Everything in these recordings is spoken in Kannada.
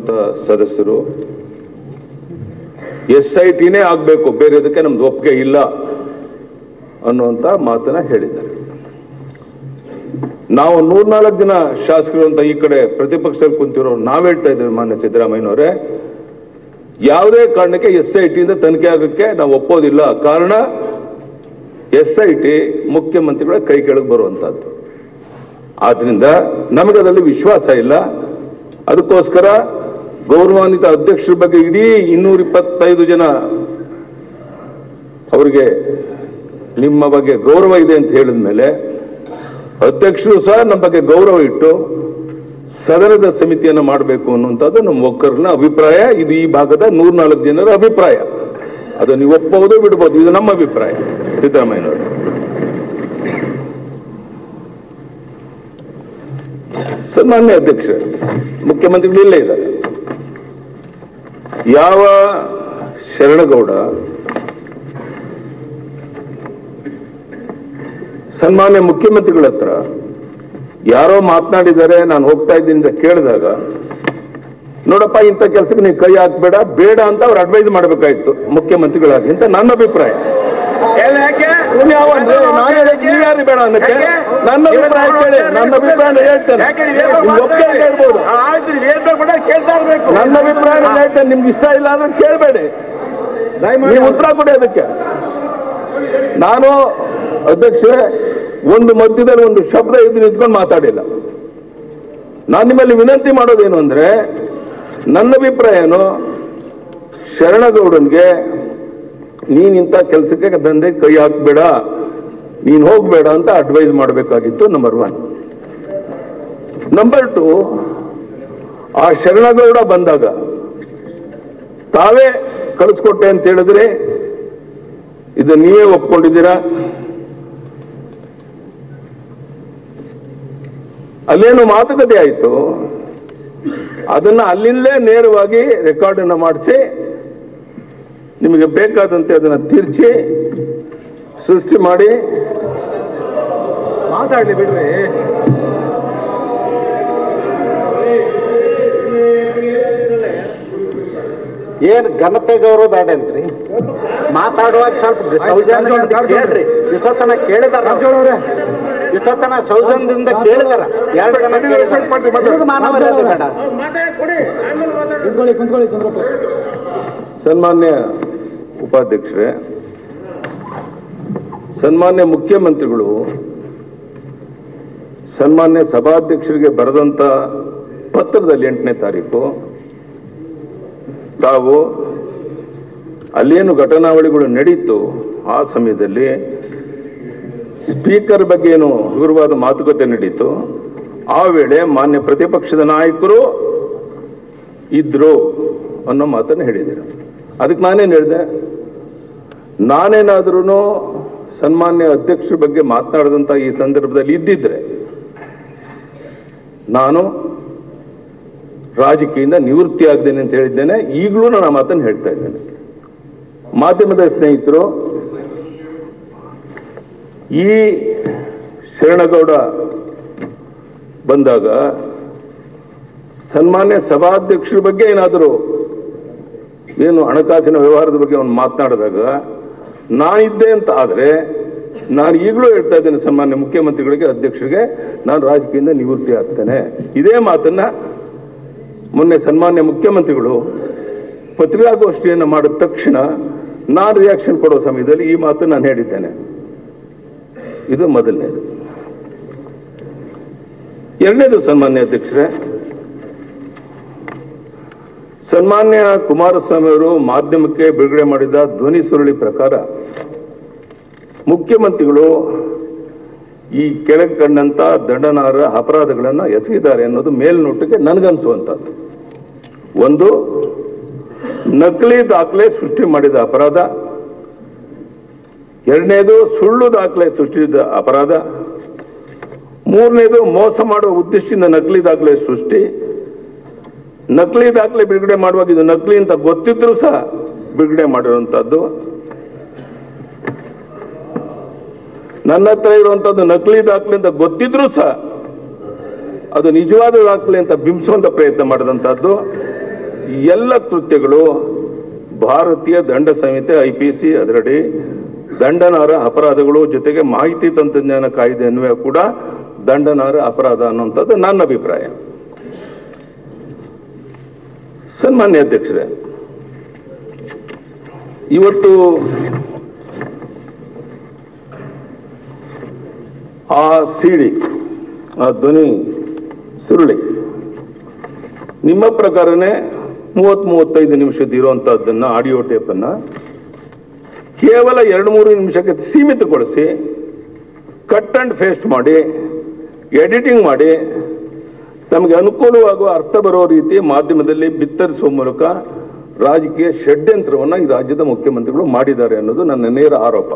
ಇರುವಂತ ಸದಸ್ಯರು ಎಸ್ ಐ ಟಿನೇ ಆಗಬೇಕು ಬೇರೆದಕ್ಕೆ ನಮ್ದು ಒಪ್ಪಿಗೆ ಇಲ್ಲ ಅನ್ನುವಂತ ಮಾತನ್ನ ಹೇಳಿದ್ದಾರೆ ನಾವು ನೂರ್ನಾಲ್ಕು ಜನ ಶಾಸಕರು ಅಂತ ಈ ಕಡೆ ಪ್ರತಿಪಕ್ಷದಲ್ಲಿ ಕುಂತಿರೋ ನಾವ್ ಹೇಳ್ತಾ ಇದ್ದೇವೆ ಮಾನ್ಯ ಸಿದ್ದರಾಮಯ್ಯನವರೇ ಯಾವುದೇ ಕಾರಣಕ್ಕೆ ಎಸ್ ಐ ಟಿಯಿಂದ ತನಿಖೆ ಆಗಕ್ಕೆ ನಾವು ಒಪ್ಪೋದಿಲ್ಲ ಕಾರಣ ಎಸ್ ಐ ಟಿ ಮುಖ್ಯಮಂತ್ರಿಗಳ ಕೈ ಕೆಳಗೆ ಬರುವಂತಹದ್ದು ಆದ್ರಿಂದ ನಮಗೆ ಅದರಲ್ಲಿ ವಿಶ್ವಾಸ ಇಲ್ಲ ಅದಕ್ಕೋಸ್ಕರ ಗೌರವಾನ್ವಿತ ಅಧ್ಯಕ್ಷರ ಬಗ್ಗೆ ಇಡೀ ಇನ್ನೂರ ಇಪ್ಪತ್ತೈದು ಜನ ಅವರಿಗೆ ನಿಮ್ಮ ಬಗ್ಗೆ ಗೌರವ ಇದೆ ಅಂತ ಹೇಳಿದ ಮೇಲೆ ಅಧ್ಯಕ್ಷರು ಸಹ ನಮ್ಮ ಬಗ್ಗೆ ಗೌರವ ಇಟ್ಟು ಸದನದ ಸಮಿತಿಯನ್ನು ಮಾಡಬೇಕು ಅನ್ನುವಂಥದ್ದು ನಮ್ಮ ಒಕ್ಕರನ ಅಭಿಪ್ರಾಯ ಇದು ಈ ಭಾಗದ ನೂರ್ನಾಲ್ಕು ಜನರ ಅಭಿಪ್ರಾಯ ಅದು ನೀವು ಒಪ್ಪಬಹುದು ಬಿಡಬಹುದು ಇದು ನಮ್ಮ ಅಭಿಪ್ರಾಯ ಸಿದ್ದರಾಮಯ್ಯನವರು ಸನ್ಮಾನ್ಯ ಅಧ್ಯಕ್ಷ ಮುಖ್ಯಮಂತ್ರಿಗಳು ಇಲ್ಲೇ ಇದ್ದಾರೆ ಯಾವ ಶರಣಗೌಡ ಸನ್ಮಾನ್ಯ ಮುಖ್ಯಮಂತ್ರಿಗಳ ಹತ್ರ ಯಾರೋ ಮಾತನಾಡಿದ್ದಾರೆ ನಾನು ಹೋಗ್ತಾ ಇದ್ದೀನಿ ಅಂತ ಕೇಳಿದಾಗ ನೋಡಪ್ಪ ಇಂಥ ಕೆಲಸಕ್ಕೆ ನೀವು ಕೈ ಹಾಕ್ಬೇಡ ಬೇಡ ಅಂತ ಅವ್ರು ಅಡ್ವೈಸ್ ಮಾಡಬೇಕಾಯ್ತು ಮುಖ್ಯಮಂತ್ರಿಗಳಾಗಿ ಅಂತ ನನ್ನ ಅಭಿಪ್ರಾಯ ಇವ್ನು ಯಾವ ಅಂದ್ರೆ ನಾನು ಹೇಳಕ್ಕೆ ನೀವು ಯಾರು ಬೇಡ ಅನ್ನಕ್ಕೆ ನನ್ನ ಅಭಿಪ್ರಾಯ ಕೇಳಿ ನನ್ನ ಅಭಿಪ್ರಾಯ ಹೇಳ್ತೇನೆ ನಿಮ್ಗೆ ಒಪ್ಪಿಗೆ ಹೇಳ್ಬೋದು ಆಯ್ತು ನೀವು ಹೇಳ್ಬೇಕು ಕೂಡ ಕೇಳ್ತಾ ಇರ್ಬೇಕು ನನ್ನ ಅಭಿಪ್ರಾಯ ನಾನು ಹೇಳ್ತೇನೆ ನಿಮ್ಗೆ ಇಷ್ಟ ಇಲ್ಲ ಅಂದ್ರೆ ಕೇಳಬೇಡಿ ನೀವು ಉತ್ತರ ಕೊಡಿ ಅದಕ್ಕೆ ನಾನು ಅಧ್ಯಕ್ಷರೇ ಒಂದು ಮಧ್ಯದಲ್ಲಿ ಒಂದು ಶಬ್ದ ಇದ್ದು ನಿಂತ್ಕೊಂಡು ಮಾತಾಡಿಲ್ಲ ನಾನು ನಿಮ್ಮಲ್ಲಿ ವಿನಂತಿ ಮಾಡೋದೇನು ಅಂದ್ರೆ ನನ್ನ ಅಭಿಪ್ರಾಯ ಏನು ಶರಣಗೌಡನ್ಗೆ ನೀನ್ ಇಂಥ ಕೆಲಸಕ್ಕೆ ದಂಧೆ ಕೈ ಹಾಕ್ಬೇಡ ನೀನ್ ಹೋಗ್ಬೇಡ ಅಂತ ಅಡ್ವೈಸ್ ಮಾಡಬೇಕಾಗಿತ್ತು ನಂಬರ್ ಒನ್ ನಂಬರ್ ಟು ಆ ಶರಣಗೌಡ ಬಂದಾಗ ತಾವೇ ಕಳಿಸ್ಕೊಟ್ಟೆ ಅಂತ ಹೇಳಿದ್ರೆ ಇದು ನೀವೇ ಒಪ್ಕೊಂಡಿದ್ದೀರಾ ಅಲ್ಲೇನು ಮಾತುಕತೆ ಆಯಿತು ಅದನ್ನ ಅಲ್ಲಿಂದಲೇ ನೇರವಾಗಿ ರೆಕಾರ್ಡ್ ಅನ್ನ ಮಾಡಿಸಿ ನಿಮಗೆ ಬೇಕಾದಂತೆ ಅದನ್ನ ತಿರ್ಚಿ ಸೃಷ್ಟಿ ಮಾಡಿ ಮಾತಾಡ್ಲಿ ಬಿಡ್ರಿ ಏನ್ ಘನತೆ ಗೌರವ ಬೇಡ ಅಂತ್ರಿ ಮಾತಾಡುವಾಗ ಸ್ವಲ್ಪ ಸೌಜನ್ಯ ಅಂತ ಕೇಳ್ರಿ ಇಷ್ಟೊತ್ತನ ಕೇಳಿದಾರ ಇಷ್ಟೊತ್ತನ ಸೌಜನ್ಯದಿಂದ ಕೇಳಿದಾರ ಎರಡು ಜನ ಕೇಳಿದಾರ ಮಾನವ ಮರ್ಯಾದೆ ಬೇಡ ಕುಂತ್ಕೊಳ್ಳಿ ಕುಂತ್ಕೊಳ್ಳಿ ಚಂದ್ರಪ್ಪ ಸನ್ಮಾನ್ಯ ಉಪಾಧ್ಯಕ್ಷರೇ ಸನ್ಮಾನ್ಯ ಮುಖ್ಯಮಂತ್ರಿಗಳು ಸನ್ಮಾನ್ಯ ಸಭಾಧ್ಯಕ್ಷರಿಗೆ ಬರೆದಂತ ಪತ್ರದಲ್ಲಿ ಎಂಟನೇ ತಾರೀಕು ತಾವು ಅಲ್ಲೇನು ಘಟನಾವಳಿಗಳು ನಡೀತು ಆ ಸಮಯದಲ್ಲಿ ಸ್ಪೀಕರ್ ಬಗ್ಗೆ ಏನು ಹಗುರವಾದ ಮಾತುಕತೆ ನಡೀತು ಆ ವೇಳೆ ಮಾನ್ಯ ಪ್ರತಿಪಕ್ಷದ ನಾಯಕರು ಇದ್ರು ಅನ್ನೋ ಮಾತನ್ನು ಹೇಳಿದ್ದೀರ ಅದಕ್ಕೆ ನಾನೇನು ಹೇಳಿದೆ ನಾನೇನಾದ್ರೂ ಸನ್ಮಾನ್ಯ ಅಧ್ಯಕ್ಷರ ಬಗ್ಗೆ ಮಾತನಾಡಿದಂಥ ಈ ಸಂದರ್ಭದಲ್ಲಿ ಇದ್ದಿದ್ರೆ ನಾನು ರಾಜಕೀಯದಿಂದ ನಿವೃತ್ತಿ ಆಗ್ದೇನೆ ಅಂತ ಹೇಳಿದ್ದೇನೆ ಈಗಲೂ ನಾನು ಆ ಮಾತನ್ನು ಹೇಳ್ತಾ ಇದ್ದೇನೆ ಮಾಧ್ಯಮದ ಸ್ನೇಹಿತರು ಈ ಶರಣಗೌಡ ಬಂದಾಗ ಸನ್ಮಾನ್ಯ ಸಭಾಧ್ಯಕ್ಷರ ಬಗ್ಗೆ ಏನಾದರೂ ಏನು ಹಣಕಾಸಿನ ವ್ಯವಹಾರದ ಬಗ್ಗೆ ಅವನು ಮಾತನಾಡಿದಾಗ ನಾನಿದ್ದೆ ಅಂತ ಆದರೆ ನಾನು ಈಗಲೂ ಹೇಳ್ತಾ ಇದ್ದೇನೆ ಸನ್ಮಾನ್ಯ ಮುಖ್ಯಮಂತ್ರಿಗಳಿಗೆ ಅಧ್ಯಕ್ಷರಿಗೆ ನಾನು ರಾಜಕೀಯದಿಂದ ನಿವೃತ್ತಿ ಆಗ್ತೇನೆ ಇದೇ ಮಾತನ್ನ ಮೊನ್ನೆ ಸನ್ಮಾನ್ಯ ಮುಖ್ಯಮಂತ್ರಿಗಳು ಪತ್ರಿಕಾಗೋಷ್ಠಿಯನ್ನು ಮಾಡಿದ ತಕ್ಷಣ ನಾನು ರಿಯಾಕ್ಷನ್ ಕೊಡೋ ಸಮಯದಲ್ಲಿ ಈ ಮಾತು ನಾನು ಹೇಳಿದ್ದೇನೆ ಇದು ಮೊದಲನೇದು ಎರಡನೇದು ಸನ್ಮಾನ್ಯ ಅಧ್ಯಕ್ಷರೇ ಸನ್ಮಾನ್ಯ ಕುಮಾರಸ್ವಾಮಿ ಅವರು ಮಾಧ್ಯಮಕ್ಕೆ ಬಿಡುಗಡೆ ಮಾಡಿದ ಧ್ವನಿ ಸುರುಳಿ ಪ್ರಕಾರ ಮುಖ್ಯಮಂತ್ರಿಗಳು ಈ ಕೆಳಗೆ ಕಂಡಂತ ದಂಡನಾರ ಅಪರಾಧಗಳನ್ನು ಎಸಗಿದ್ದಾರೆ ಅನ್ನೋದು ಮೇಲ್ನೋಟಕ್ಕೆ ನನಗನ್ಸುವಂಥದ್ದು ಒಂದು ನಕಲಿ ದಾಖಲೆ ಸೃಷ್ಟಿ ಮಾಡಿದ ಅಪರಾಧ ಎರಡನೇದು ಸುಳ್ಳು ದಾಖಲೆ ಸೃಷ್ಟಿಸಿದ ಅಪರಾಧ ಮೂರನೇದು ಮೋಸ ಮಾಡುವ ಉದ್ದೇಶದಿಂದ ನಕಲಿ ದಾಖಲೆ ಸೃಷ್ಟಿ ನಕಲಿ ದಾಖಲೆ ಬಿಡುಗಡೆ ಮಾಡುವಾಗ ಇದು ನಕಲಿ ಅಂತ ಗೊತ್ತಿದ್ರು ಸಹ ಬಿಡುಗಡೆ ಮಾಡಿರುವಂತಹದ್ದು ನನ್ನ ಹತ್ರ ಇರುವಂತದ್ದು ನಕಲಿ ದಾಖಲೆ ಅಂತ ಗೊತ್ತಿದ್ರು ಸಹ ಅದು ನಿಜವಾದ ದಾಖಲೆ ಅಂತ ಬಿಂಬಿಸುವಂತ ಪ್ರಯತ್ನ ಮಾಡಿದಂತಹದ್ದು ಎಲ್ಲ ಕೃತ್ಯಗಳು ಭಾರತೀಯ ದಂಡ ಸಂಹಿತೆ ಐಪಿಸಿ ಅದರಡಿ ದಂಡನಾರ ಅಪರಾಧಗಳು ಜೊತೆಗೆ ಮಾಹಿತಿ ತಂತ್ರಜ್ಞಾನ ಕಾಯ್ದೆ ಅನ್ವಯ ಕೂಡ ದಂಡನಾರ ಅಪರಾಧ ಅನ್ನುವಂಥದ್ದು ನನ್ನ ಅಭಿಪ್ರಾಯ ಸನ್ಮಾನ್ಯ ಅಧ್ಯಕ್ಷರೇ ಇವತ್ತು ಆ ಸಿಡಿ ಆ ಧ್ವನಿ ಸುರುಳಿ ನಿಮ್ಮ ಪ್ರಕಾರನೇ ಮೂವತ್ ಮೂವತ್ತೈದು ನಿಮಿಷದ ಇರುವಂತಹದ್ದನ್ನ ಆಡಿಯೋ ಟೇಪನ್ನ ಕೇವಲ ಎರಡು ಮೂರು ನಿಮಿಷಕ್ಕೆ ಸೀಮಿತಗೊಳಿಸಿ ಕಟ್ ಅಂಡ್ ಫೇಸ್ಟ್ ಮಾಡಿ ಎಡಿಟಿಂಗ್ ಮಾಡಿ ತಮಗೆ ಅನುಕೂಲವಾಗುವ ಅರ್ಥ ಬರೋ ರೀತಿ ಮಾಧ್ಯಮದಲ್ಲಿ ಬಿತ್ತರಿಸುವ ಮೂಲಕ ರಾಜಕೀಯ ಷಡ್ಯಂತ್ರವನ್ನ ಈ ರಾಜ್ಯದ ಮುಖ್ಯಮಂತ್ರಿಗಳು ಮಾಡಿದ್ದಾರೆ ಅನ್ನೋದು ನನ್ನ ನೇರ ಆರೋಪ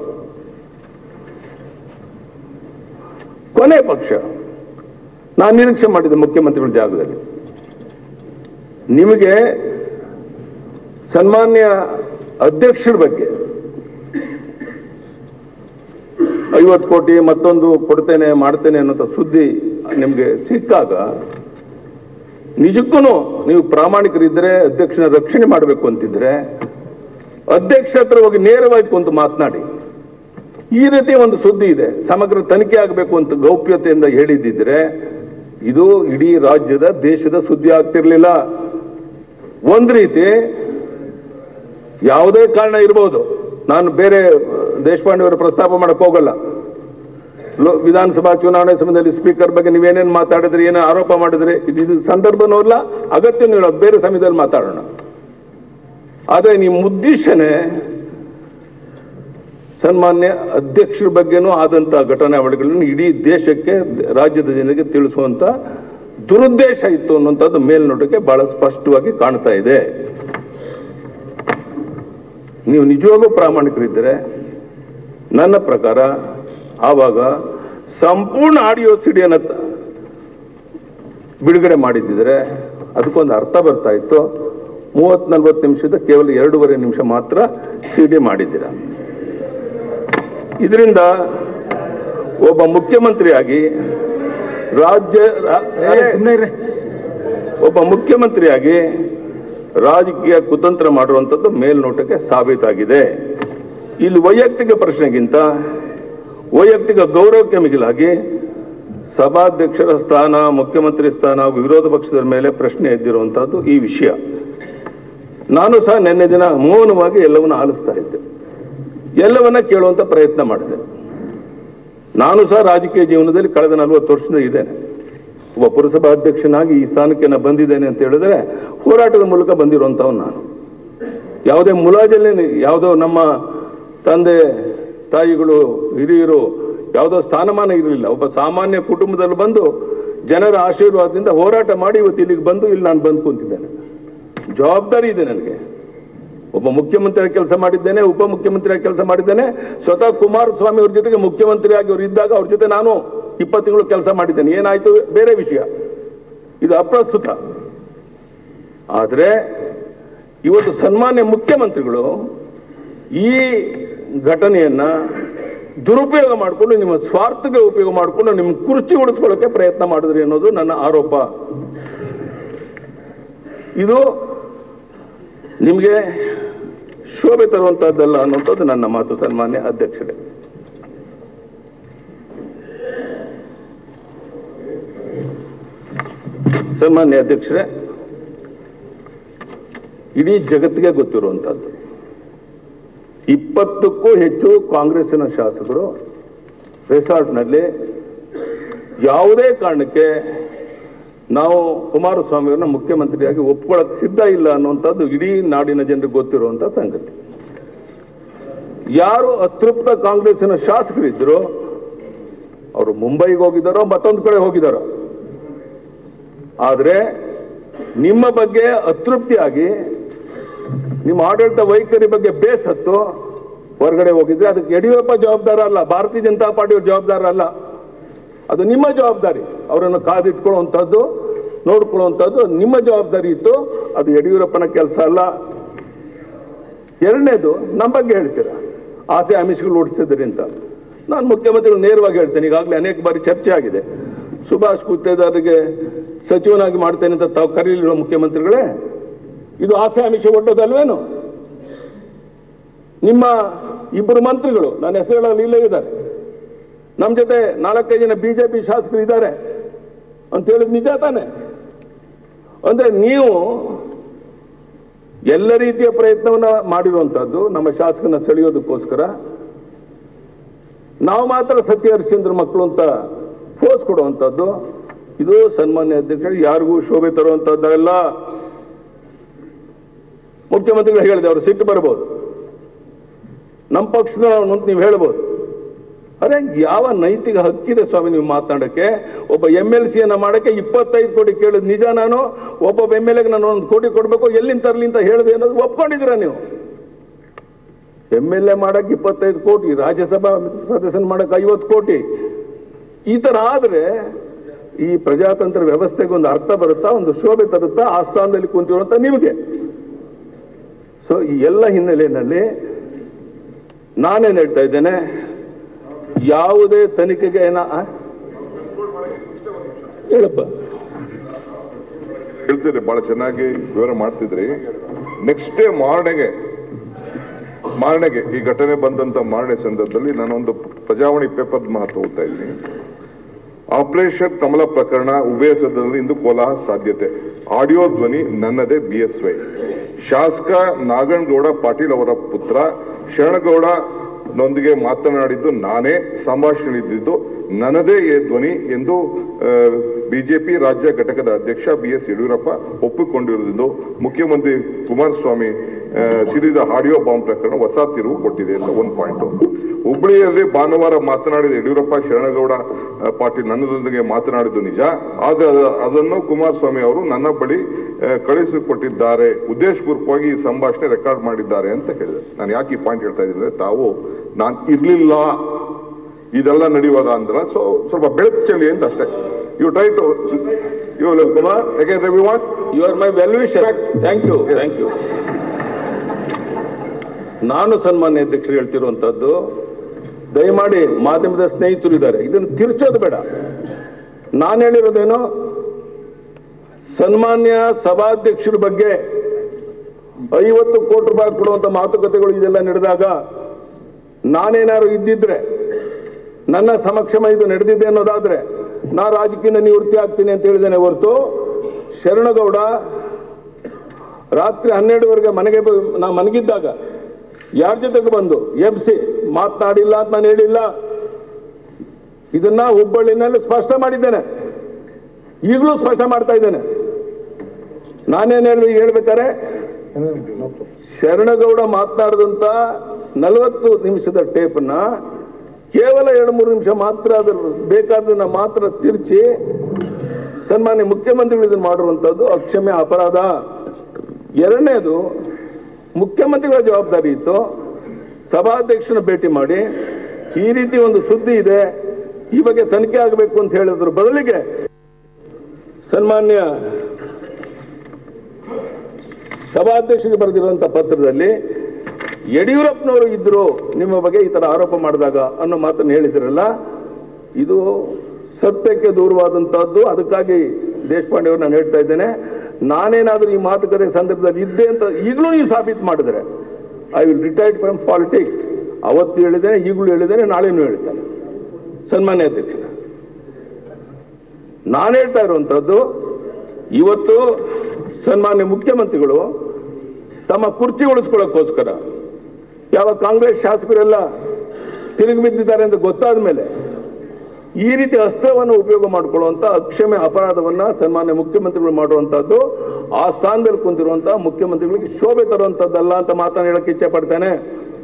ಕೊನೆ ಪಕ್ಷ ನಾನು ನಿರೀಕ್ಷೆ ಮಾಡಿದ್ದೆ ಮುಖ್ಯಮಂತ್ರಿಗಳ ಜಾಗದಲ್ಲಿ ನಿಮಗೆ ಸನ್ಮಾನ್ಯ ಅಧ್ಯಕ್ಷರ ಬಗ್ಗೆ ಐವತ್ತು ಕೋಟಿ ಮತ್ತೊಂದು ಕೊಡ್ತೇನೆ ಮಾಡ್ತೇನೆ ಅನ್ನೋ ಸುದ್ದಿ ನಿಮಗೆ ಸಿಕ್ಕಾಗ ನಿಜಕ್ಕೂ ನೀವು ಪ್ರಾಮಾಣಿಕರಿದ್ದರೆ ಅಧ್ಯಕ್ಷನ ರಕ್ಷಣೆ ಮಾಡಬೇಕು ಅಂತಿದ್ರೆ ಅಧ್ಯಕ್ಷ ಹತ್ರ ಹೋಗಿ ನೇರವಾಗಿ ಕುಂತು ಮಾತನಾಡಿ ಈ ರೀತಿ ಒಂದು ಸುದ್ದಿ ಇದೆ ಸಮಗ್ರ ತನಿಖೆ ಆಗಬೇಕು ಅಂತ ಗೌಪ್ಯತೆಯಿಂದ ಹೇಳಿದ್ದಿದ್ರೆ ಇದು ಇಡೀ ರಾಜ್ಯದ ದೇಶದ ಸುದ್ದಿ ಆಗ್ತಿರ್ಲಿಲ್ಲ ಒಂದ್ ರೀತಿ ಯಾವುದೇ ಕಾರಣ ಇರಬಹುದು ನಾನು ಬೇರೆ ದೇಶಪಾಂಡೆ ಅವರ ಪ್ರಸ್ತಾಪ ಮಾಡಕ್ ಹೋಗಲ್ಲ ಲೋ- ವಿಧಾನಸಭಾ ಚುನಾವಣೆ ಸಮಯದಲ್ಲಿ ಸ್ಪೀಕರ್ ಬಗ್ಗೆ ನೀವೇನೇನು ಮಾತಾಡಿದ್ರಿ ಏನೋ ಆರೋಪ ಮಾಡಿದ್ರಿ ಇದು ಇದು ಸಂದರ್ಭನೂ ಇಲ್ಲ ಅಗತ್ಯನೂ ಇಲ್ಲ ಬೇರೆ ಸಮಯದಲ್ಲಿ ಮಾತಾಡೋಣ ಆದ್ರೆ ನಿಮ್ಮ ಉದ್ದೇಶನೇ ಸನ್ಮಾನ್ಯ ಅಧ್ಯಕ್ಷರ ಬಗ್ಗೆನೂ ಆದಂತಹ ಘಟನಾವಳಿಗಳನ್ನು ಇಡೀ ದೇಶಕ್ಕೆ ರಾಜ್ಯದ ಜನರಿಗೆ ತಿಳಿಸುವಂತ ದುರುದ್ದೇಶ ಇತ್ತು ಅನ್ನುವಂಥದ್ದು ಮೇಲ್ನೋಟಕ್ಕೆ ಬಹಳ ಸ್ಪಷ್ಟವಾಗಿ ಕಾಣ್ತಾ ಇದೆ ನೀವು ನಿಜವಾಗೂ ಪ್ರಾಮಾಣಿಕರಿದ್ದರೆ ನನ್ನ ಪ್ರಕಾರ ಆವಾಗ ಸಂಪೂರ್ಣ ಆಡಿಯೋ ಸಿಡಿಯನ್ನು ಬಿಡುಗಡೆ ಮಾಡಿದ್ದಿದ್ರೆ ಅದಕ್ಕೊಂದು ಅರ್ಥ ಬರ್ತಾ ಇತ್ತು ಮೂವತ್ ನಲ್ವತ್ತು ನಿಮಿಷದ ಕೇವಲ ಎರಡೂವರೆ ನಿಮಿಷ ಮಾತ್ರ ಸಿಡಿ ಮಾಡಿದ್ದೀರ ಇದರಿಂದ ಒಬ್ಬ ಮುಖ್ಯಮಂತ್ರಿಯಾಗಿ ರಾಜ್ಯ ರಾ- ಒಬ್ಬ ಮುಖ್ಯಮಂತ್ರಿಯಾಗಿ ರಾಜಕೀಯ ಕುತಂತ್ರ ಮಾಡುವಂಥದ್ದು ಮೇಲ್ನೋಟಕ್ಕೆ ಸಾಬೀತಾಗಿದೆ ಇಲ್ಲಿ ವೈಯಕ್ತಿಕ ಪ್ರಶ್ನೆಗಿಂತ ವೈಯಕ್ತಿಕ ಗೌರವಕ್ಕೆ ಮಿಗಿಲಾಗಿ ಸಭಾಧ್ಯಕ್ಷರ ಸ್ಥಾನ ಮುಖ್ಯಮಂತ್ರಿ ಸ್ಥಾನ ಹಾಗೂ ವಿರೋಧ ಪಕ್ಷದ ಮೇಲೆ ಪ್ರಶ್ನೆ ಎದ್ದಿರುವಂತಹದ್ದು ಈ ವಿಷಯ ನಾನು ಸಹ ನಿನ್ನೆ ದಿನ ಮೌನವಾಗಿ ಎಲ್ಲವನ್ನ ಆಲಿಸ್ತಾ ಇದ್ದೆ ಎಲ್ಲವನ್ನ ಕೇಳುವಂತ ಪ್ರಯತ್ನ ಮಾಡಿದೆ ನಾನು ಸಹ ರಾಜಕೀಯ ಜೀವನದಲ್ಲಿ ಕಳೆದ ನಲವತ್ತು ವರ್ಷದಿಂದ ಇದ್ದೇನೆ ಒಬ್ಬ ಪುರಸಭಾ ಅಧ್ಯಕ್ಷನಾಗಿ ಈ ಸ್ಥಾನಕ್ಕೆ ನಾನು ಬಂದಿದ್ದೇನೆ ಅಂತ ಹೇಳಿದ್ರೆ ಹೋರಾಟದ ಮೂಲಕ ಬಂದಿರುವಂತವ್ ನಾನು ಯಾವುದೇ ಮುಲಾಜಲ್ಲಿ ಯಾವುದೋ ನಮ್ಮ ತಂದೆ ತಾಯಿಗಳು ಹಿರಿಯರು ಯಾವುದೋ ಸ್ಥಾನಮಾನ ಇರಲಿಲ್ಲ ಒಬ್ಬ ಸಾಮಾನ್ಯ ಕುಟುಂಬದಲ್ಲಿ ಬಂದು ಜನರ ಆಶೀರ್ವಾದದಿಂದ ಹೋರಾಟ ಮಾಡಿ ಇವತ್ತು ಇಲ್ಲಿಗೆ ಬಂದು ಇಲ್ಲಿ ನಾನು ಬಂದು ಕುಂತಿದ್ದೇನೆ ಜವಾಬ್ದಾರಿ ಇದೆ ನನಗೆ ಒಬ್ಬ ಮುಖ್ಯಮಂತ್ರಿ ಕೆಲಸ ಮಾಡಿದ್ದೇನೆ ಉಪಮುಖ್ಯಮಂತ್ರಿ ಕೆಲಸ ಮಾಡಿದ್ದೇನೆ ಸ್ವತಃ ಕುಮಾರಸ್ವಾಮಿ ಅವ್ರ ಜೊತೆಗೆ ಮುಖ್ಯಮಂತ್ರಿಯಾಗಿ ಅವರು ಇದ್ದಾಗ ಅವ್ರ ಜೊತೆ ನಾನು ಇಪ್ಪತ್ತು ತಿಂಗಳು ಕೆಲಸ ಮಾಡಿದ್ದೇನೆ ಏನಾಯ್ತು ಬೇರೆ ವಿಷಯ ಇದು ಅಪ್ರಸ್ತುತ ಆದ್ರೆ ಇವತ್ತು ಸನ್ಮಾನ್ಯ ಮುಖ್ಯಮಂತ್ರಿಗಳು ಈ ಘಟನೆಯನ್ನ ದುರುಪಯೋಗ ಮಾಡಿಕೊಂಡು ನಿಮ್ಮ ಸ್ವಾರ್ಥಕ್ಕೆ ಉಪಯೋಗ ಮಾಡಿಕೊಂಡು ನಿಮ್ಮ ಕುರ್ಚಿ ಉಳಿಸ್ಕೊಳ್ಳೋಕೆ ಪ್ರಯತ್ನ ಮಾಡಿದ್ರಿ ಅನ್ನೋದು ನನ್ನ ಆರೋಪ ಇದು ನಿಮಗೆ ಶೋಭೆ ತರುವಂತಹದ್ದಲ್ಲ ಅನ್ನುವಂಥದ್ದು ನನ್ನ ಮಾತು ಸನ್ಮಾನ್ಯ ಅಧ್ಯಕ್ಷರೇ ಸನ್ಮಾನ್ಯ ಅಧ್ಯಕ್ಷರೇ ಇಡೀ ಜಗತ್ತಿಗೆ ಗೊತ್ತಿರುವಂತಹದ್ದು ಇಪ್ಪತ್ತಕ್ಕೂ ಹೆಚ್ಚು ಕಾಂಗ್ರೆಸ್ಸಿನ ಶಾಸಕರು ರೆಸಾರ್ಟ್ನಲ್ಲಿ ಯಾವುದೇ ಕಾರಣಕ್ಕೆ ನಾವು ಕುಮಾರಸ್ವಾಮಿಯವ್ರನ್ನ ಮುಖ್ಯಮಂತ್ರಿಯಾಗಿ ಒಪ್ಕೊಳ್ಳಕ್ ಸಿದ್ಧ ಇಲ್ಲ ಅನ್ನುವಂಥದ್ದು ಇಡೀ ನಾಡಿನ ಜನರಿಗೆ ಗೊತ್ತಿರುವಂತ ಸಂಗತಿ ಯಾರು ಅತೃಪ್ತ ಕಾಂಗ್ರೆಸ್ಸಿನ ಶಾಸಕರಿದ್ರು ಅವರು ಮುಂಬೈಗೆ ಹೋಗಿದ್ದಾರೋ ಮತ್ತೊಂದು ಕಡೆ ಹೋಗಿದ್ದಾರೋ ಆದ್ರೆ ನಿಮ್ಮ ಬಗ್ಗೆ ಅತೃಪ್ತಿಯಾಗಿ ನಿಮ್ಮ ಆಡಳಿತ ವೈಖರಿ ಬಗ್ಗೆ ಬೇಸತ್ತು ಹೊರಗಡೆ ಹೋಗಿದ್ರೆ ಅದಕ್ಕೆ ಯಡಿಯೂರಪ್ಪ ಜವಾಬ್ದಾರ ಅಲ್ಲ ಭಾರತೀಯ ಜನತಾ ಪಾರ್ಟಿಯವ್ರ ಜವಾಬ್ದಾರ ಅಲ್ಲ ಅದು ನಿಮ್ಮ ಜವಾಬ್ದಾರಿ ಅವರನ್ನು ಕಾದಿಟ್ಕೊಳ್ಳುವಂಥದ್ದು ನೋಡ್ಕೊಳ್ಳುವಂಥದ್ದು ನಿಮ್ಮ ಜವಾಬ್ದಾರಿ ಇತ್ತು ಅದು ಯಡಿಯೂರಪ್ಪನ ಕೆಲಸ ಅಲ್ಲ ಎರಡನೇದು ನಮ್ಮ ಬಗ್ಗೆ ಹೇಳ್ತೀರಾ ಆಸೆ ಆಮಿಷಗಳು ಓಡಿಸಿದ್ರಿ ಅಂತ ನಾನು ಮುಖ್ಯಮಂತ್ರಿಗಳು ನೇರವಾಗಿ ಹೇಳ್ತೇನೆ ಈಗಾಗಲೇ ಅನೇಕ ಬಾರಿ ಚರ್ಚೆ ಆಗಿದೆ ಸುಭಾಷ್ ಗುತ್ತೇದಾರಿಗೆ ಸಚಿವನಾಗಿ ಮಾಡ್ತೇನೆ ಅಂತ ತಾವು ಕರೀಲಿರುವ ಮುಖ್ಯಮಂತ್ರಿಗಳೇ ಇದು ಆಸೆ ಆಮಿಷ ಒಡ್ಡೋದಲ್ವೇನು ನಿಮ್ಮ ಇಬ್ಬರು ಮಂತ್ರಿಗಳು ನನ್ನ ಹೆಸರುಗಳಲ್ಲಿ ಇಲ್ಲೇ ಇದ್ದಾರೆ ನಮ್ಮ ಜೊತೆ ನಾಲ್ಕೈದು ಜನ ಬಿಜೆಪಿ ಶಾಸಕರು ಇದ್ದಾರೆ ಅಂತ ಹೇಳಿದ್ ನಿಜ ತಾನೆ ಅಂದ್ರೆ ನೀವು ಎಲ್ಲ ರೀತಿಯ ಪ್ರಯತ್ನವನ್ನ ಮಾಡಿರುವಂತಹದ್ದು ನಮ್ಮ ಶಾಸಕನ ಸೆಳೆಯೋದಕ್ಕೋಸ್ಕರ ನಾವು ಮಾತ್ರ ಸತ್ಯ ಹರಿಶ್ಚಂದ್ರ ಮಕ್ಕಳು ಅಂತ ಫೋರ್ಸ್ ಕೊಡುವಂಥದ್ದು ಇದು ಸನ್ಮಾನ್ಯ ಅಧ್ಯಕ್ಷರು ಯಾರಿಗೂ ಶೋಭೆ ತರುವಂತದ್ದಲ್ಲ ಮುಖ್ಯಮಂತ್ರಿಗಳು ಹೇಳಿದೆ ಅವರು ಸಿಟ್ಟು ಬರಬಹುದು ನಮ್ಮ ಪಕ್ಷದ ಅಂತ ನೀವು ಹೇಳ್ಬೋದು ಅರೆ ಯಾವ ನೈತಿಕ ಹಕ್ಕಿದೆ ಸ್ವಾಮಿ ನೀವು ಮಾತನಾಡಕ್ಕೆ ಒಬ್ಬ ಎಮ್ ಎಲ್ ಸಿಯನ್ನ ಮಾಡಕ್ಕೆ ಇಪ್ಪತ್ತೈದು ಕೋಟಿ ಕೇಳಿದ್ ನಿಜ ನಾನು ಒಬ್ಬ ಎಮ್ ಎಲ್ ಎಗೆ ನಾನು ಒಂದು ಕೋಟಿ ಕೊಡಬೇಕು ಎಲ್ಲಿಂದ ತರಲಿ ಅಂತ ಹೇಳಿದೆ ಅನ್ನೋದು ಒಪ್ಕೊಂಡಿದ್ದೀರಾ ನೀವು ಎಮ್ ಎಲ್ ಎ ಮಾಡಕ್ಕೆ ಇಪ್ಪತ್ತೈದು ಕೋಟಿ ರಾಜ್ಯಸಭಾ ಸದಸ್ಯನ ಮಾಡಕ್ಕೆ ಐವತ್ತು ಕೋಟಿ ಈ ತರ ಆದ್ರೆ ಈ ಪ್ರಜಾತಂತ್ರ ವ್ಯವಸ್ಥೆಗೆ ಒಂದು ಅರ್ಥ ಬರುತ್ತಾ ಒಂದು ಶೋಭೆ ತರುತ್ತಾ ಆ ಸ್ಥಾನದಲ್ಲಿ ಕುಂತಿರುವಂತ ನಿಮಗೆ ಸೊ ಈ ಎಲ್ಲ ಹಿನ್ನೆಲೆಯಲ್ಲಿ ನಾನೇನ್ ಹೇಳ್ತಾ ಇದ್ದೇನೆ ಯಾವುದೇ ತನಿಖೆಗೆ ಏನ ಆ? ಹೇಳಪ್ಪ ಹೇಳ್ತೀರಿ ಬಹಳ ಚೆನ್ನಾಗಿ ವಿವರ ಮಾಡ್ತಿದ್ರಿ ನೆಕ್ಸ್ಟ್ ಡೇ ಮಾರನೆಗೆ ಮಾರನೆಗೆ ಈ ಘಟನೆ ಬಂದಂತ ಮಾರನೇ ಸಂದರ್ಭದಲ್ಲಿ ನಾನೊಂದು ಪ್ರಜಾವಾಣಿ ಪೇಪರ್ ಮಹತ್ವ ಓದ್ತಾ ಇದ್ದೀನಿ ಆಪರೇಷನ್ ಕಮಲ ಪ್ರಕರಣ ಉಭಯ ಸದನದಲ್ಲಿ ಇಂದು ಕೋಲಾಹ ಸಾಧ್ಯತೆ ಆಡಿಯೋ ಧ್ವನಿ ನನ್ನದೇ ಬಿಎಸ್ವೈ ಶಾಸಕ ನಾಗನಗೌಡ ಪಾಟೀಲ್ ಅವರ ಪುತ್ರ ಶರಣಗೌಡ ನೊಂದಿಗೆ ಮಾತನಾಡಿದ್ದು ನಾನೇ ಸಂಭಾಷಣೆಯಿದ್ದು ನನ್ನದೇ ಈ ಧ್ವನಿ ಎಂದು ಬಿಜೆಪಿ ರಾಜ್ಯ ಘಟಕದ ಅಧ್ಯಕ್ಷ ಬಿ ಎಸ್ ಯಡಿಯೂರಪ್ಪ ಒಪ್ಪಿಕೊಂಡಿರುವುದು ಮುಖ್ಯಮಂತ್ರಿ ಕುಮಾರಸ್ವಾಮಿ ಆ, ಸಿಡಿದ ಆಡಿಯೋ ಬಾಂಬ್ ಪ್ರಕರಣ ಹೊಸ ತಿರುವು ಕೊಟ್ಟಿದೆ ಅಂತ ಒಂದು ಪಾಯಿಂಟ್ ಹುಬ್ಬಳ್ಳಿಯಲ್ಲಿ ಭಾನುವಾರ ಮಾತನಾಡಿದ ಯಡಿಯೂರಪ್ಪ ಶರಣಗೌಡ ಆ, ಪಾಟೀಲ್ ನನ್ನದೊಂದಿಗೆ ಮಾತನಾಡಿದ್ದು ನಿಜ ಆದರೆ ಅದ- ಅದನ್ನು ಕುಮಾರಸ್ವಾಮಿ ಅವರು ನನ್ನ ಬಳಿ ಆ, ಕಳಿಸಿಕೊಟ್ಟಿದ್ದಾರೆ ಉದ್ದೇಶಪೂರ್ವಕವಾಗಿ ಈ ಸಂಭಾಷಣೆ ರೆಕಾರ್ಡ್ ಮಾಡಿದ್ದಾರೆ ಅಂತ ಹೇಳಿದೆ ನಾನು ಯಾಕೆ ಈ ಪಾಯಿಂಟ್ ಹೇಳ್ತಾ ಇದ್ದೀನಿ ಅಂದ್ರೆ ತಾವು ನಾನು ಇರ್ಲಿಲ್ಲ ಇದೆಲ್ಲ ನಡೆಯುವಾಗ ಅಂದ್ರ ಸೊ ಸ್ವಲ್ಪ ಬೆಳಕು ಚೆಲ್ಲಿ ಅಂತ ಅಷ್ಟೇ you try to you Kumar. ಯಾಕೆಂದ್ರೆ we want you are my well wisher thank you thank you ನಾನು ಸನ್ಮಾನ್ಯ ಅಧ್ಯಕ್ಷರು ಹೇಳ್ತಿರುವಂತದ್ದು ದಯಮಾಡಿ ಮಾಧ್ಯಮದ ಸ್ನೇಹಿತರು ಇದ್ದಾರೆ ಇದನ್ನು ತಿರ್ಚೋದು ಬೇಡ ನಾನು ಹೇಳಿರೋದೇನು ಸನ್ಮಾನ್ಯ ಸಭಾಧ್ಯಕ್ಷರ ಬಗ್ಗೆ ಐವತ್ತು ಕೋಟಿ ರೂಪಾಯಿ ಕೊಡುವಂತ ಮಾತುಕತೆಗಳು ಇದೆಲ್ಲ ನಡೆದಾಗ ನಾನೇನಾದ್ರು ಇದ್ದಿದ್ರೆ ನನ್ನ ಸಮಕ್ಷಮ ಇದು ನಡೆದಿದೆ ಅನ್ನೋದಾದ್ರೆ ನಾ ರಾಜಕೀಯ ನಿವೃತ್ತಿ ಆಗ್ತೀನಿ ಅಂತ ಹೇಳಿದ್ದೇನೆ ಹೊರತು ಶರಣಗೌಡ ರಾತ್ರಿ ಹನ್ನೆರಡುವರೆಗೆ ಮನೆಗೆ ಬ- ನಾ ಮನಗಿದ್ದಾಗ ಯಾರ ಜೊತೆಗೆ ಬಂದು ಎಬ್ಸಿ ಮಾತನಾಡಿಲ್ಲ ಅಂತ ನಾನು ಹೇಳಿಲ್ಲ ಇದನ್ನ ಹುಬ್ಬಳ್ಳಿನಲ್ಲಿ ಸ್ಪಷ್ಟ ಮಾಡಿದ್ದೇನೆ ಈಗಲೂ ಸ್ಪಷ್ಟ ಮಾಡ್ತಾ ಇದ್ದೇನೆ ನಾನೇನ್ ಹೇಳಿ ಹೇಳ್ಬೇಕಾರೆ ಶರಣಗೌಡ ಮಾತನಾಡಿದಂತ ನಲವತ್ತು ನಿಮಿಷದ ಟೇಪನ್ನ ಕೇವಲ ಎರಡು ಮೂರು ನಿಮಿಷ ಮಾತ್ರ ಅದ್ರ ಬೇಕಾದನ್ನ ಮಾತ್ರ ತಿರ್ಚಿ ಸನ್ಮಾನ್ಯ ಮುಖ್ಯಮಂತ್ರಿಗಳು ಇದನ್ನು ಮಾಡಿರುವಂತದ್ದು ಅಕ್ಷಮ್ಯ ಅಪರಾಧ ಎರಡನೇದು ಮುಖ್ಯಮಂತ್ರಿಗಳ ಜವಾಬ್ದಾರಿ ಇತ್ತು ಸಭಾಧ್ಯಕ್ಷನ ಭೇಟಿ ಮಾಡಿ ಈ ರೀತಿ ಒಂದು ಸುದ್ದಿ ಇದೆ ಈ ಬಗ್ಗೆ ತನಿಖೆ ಆಗಬೇಕು ಅಂತ ಹೇಳಿದ್ರ ಬದಲಿಗೆ ಸನ್ಮಾನ್ಯ ಸಭಾಧ್ಯಕ್ಷರಿಗೆ ಬರೆದಿರುವಂತ ಪತ್ರದಲ್ಲಿ ಯಡಿಯೂರಪ್ಪನವರು ಇದ್ರು ನಿಮ್ಮ ಬಗ್ಗೆ ಈ ತರ ಆರೋಪ ಮಾಡಿದಾಗ ಅನ್ನೋ ಮಾತನ್ನು ಹೇಳಿದ್ರಲ್ಲ ಇದು ಸತ್ಯಕ್ಕೆ ದೂರವಾದಂತಹದ್ದು ಅದಕ್ಕಾಗಿ ದೇಶಪಾಂಡೆ ಅವರು ನಾನು ಹೇಳ್ತಾ ಇದ್ದೇನೆ ನಾನೇನಾದ್ರೂ ಈ ಮಾತುಕತೆ ಸಂದರ್ಭದಲ್ಲಿ ಇದ್ದೆ ಅಂತ ಈಗಲೂ ನೀವು ಸಾಬೀತು ಮಾಡಿದ್ರೆ I will retired from politics ಅವತ್ತು ಹೇಳಿದ್ದೇನೆ ಈಗಲೂ ಹೇಳಿದ್ದೇನೆ ನಾಳೆನೂ ಹೇಳ್ತೇನೆ ಸನ್ಮಾನ್ಯ ಅಧ್ಯಕ್ಷ ನಾನು ಹೇಳ್ತಾ ಇರುವಂತಹದ್ದು ಇವತ್ತು ಸನ್ಮಾನ್ಯ ಮುಖ್ಯಮಂತ್ರಿಗಳು ತಮ್ಮ ಕುರ್ಚಿ ಉಳಿಸ್ಕೊಳ್ಳೋಕ್ಕೋಸ್ಕರ ಯಾವ ಕಾಂಗ್ರೆಸ್ ಶಾಸಕರೆಲ್ಲ ತಿರುಗಿ ಬಿದ್ದಿದ್ದಾರೆ ಅಂತ ಗೊತ್ತಾದ ಮೇಲೆ ಈ ರೀತಿ ಅಸ್ತ್ರವನ್ನು ಉಪಯೋಗ ಮಾಡಿಕೊಳ್ಳುವಂತ ಅಕ್ಷಮ್ಯ ಅಪರಾಧವನ್ನ ಸನ್ಮಾನ್ಯ ಮುಖ್ಯಮಂತ್ರಿಗಳು ಮಾಡುವಂತಹದ್ದು ಆ ಸ್ಥಾನದಲ್ಲಿ ಕುಂತಿರುವಂತಹ ಮುಖ್ಯಮಂತ್ರಿಗಳಿಗೆ ಶೋಭೆ ತರುವಂತದ್ದಲ್ಲ ಅಂತ ಮಾತನ್ನು ಹೇಳಕ್ಕೆ ಇಚ್ಛೆ ಪಡ್ತೇನೆ